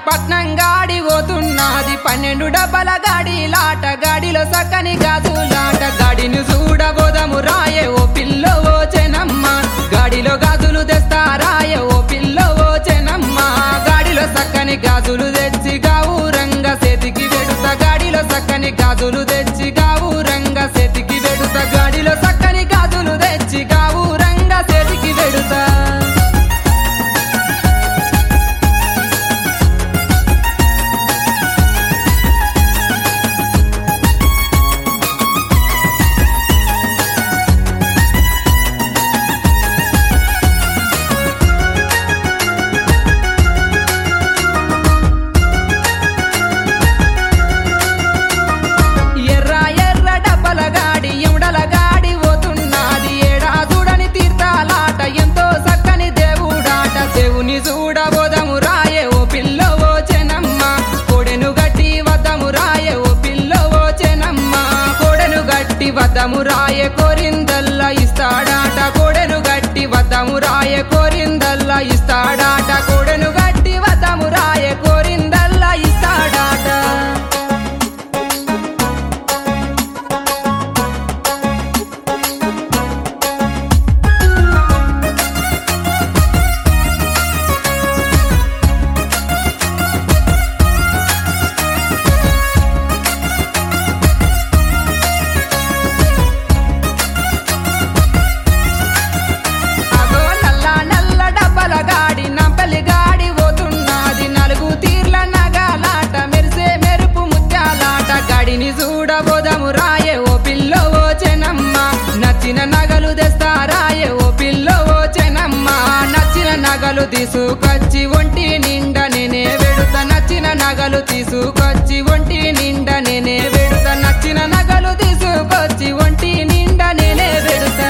పట్నం గాడి పోతున్నది పన్నెండు డబ్బల గాడి లాట గాడిలో సక్కని గాజులాట గాడిని చూడబోదము రాయే ఓ పిల్ల ఓ చెనమ్మ గాడిలో గాజులు తెస్తారాయే ఓ పిల్ల ఓ చెనమ్మ గాడిలో సక్కని గాజులు తెచ్చి గావు రంగ సేతికి వెడుత గాడిలో సక్కని గాజులు తెచ్చి గావు రంగ సేతికి వెడుత గాడిలో సక్కని గాజులు తెచ్చి గావు రంగ సేతికి వెడుతా ఎర్ర ఎర్ర డబ్బల గాడి ఎముడల గాడి పోతున్నది ఏడా చూడని తీర్థాలాట ఎంతో చక్కని దేవుడాట దేవుని చూడబోదము రాయే ఓ పిల్ల ఓ చెనమ్మ కోడెను గట్టి వద్దము రాయే ఓ పిల్ల ఓ చెనమ్మ కోడెను గట్టి వద్దము రాయే కోరిందల్లా ఇస్తాడాట కోడెను గట్టి వద్దము రాయే కోరిందల్లా ఇస్తాడాట కోడెను గట్టి వద్దము రాయే కోరిందల్లా ఇస్తాడాట అగో నల్ల నల్ల డబ్బల గాడి నంపలి గాడి పోతున్నది నలుగు తీర్ల నగలాట మెరిసే మెరుపు ముత్యాలాట గాడిని చూడబోదము రాయే ఓ పిల్ల ఓ చెనమ్మ నచ్చిన నగలు తెస్తారాయే ఓ పిల్ల ఓ చెనమ్మ నచ్చిన నగలు తీసుకొచ్చి ఒంటి నిండా నేనే వెడుత నచ్చిన నగలు తీసుకొచ్చి ఒంటి నిండా నేనే వెడుత నచ్చిన నగలు తీసుకొచ్చి ఒంటి నిండా నేనే వెడుతా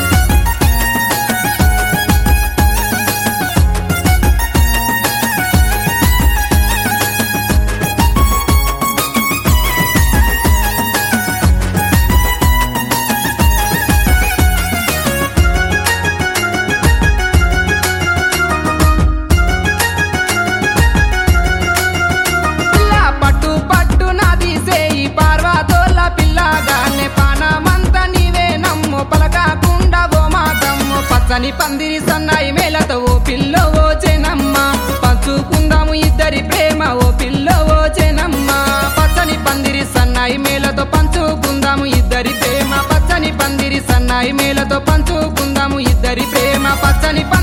పిల్ల పట్టు పట్టు నాది సేయి పార్వతోల పిల్లగానే పానమంత నీవే నమ్ము పలకాకుండా ఓ మాతమ్ము పచ్చని పందిరి సన్నాయి మేలతో ఓ పిల్ల ఓ చెనమ్మ పంచుకుందాము ఇద్దరి ప్రేమ ఓ పిల్ల ఓ చెనమ్మ పచ్చని పందిరి సన్నాయి మేలతో పంచుకుందాము ఇద్దరి ప్రేమ పచ్చని పందిరి సన్నాయి మేలతో పంచుకుందాము ఇద్దరి ప్రేమ పచ్చని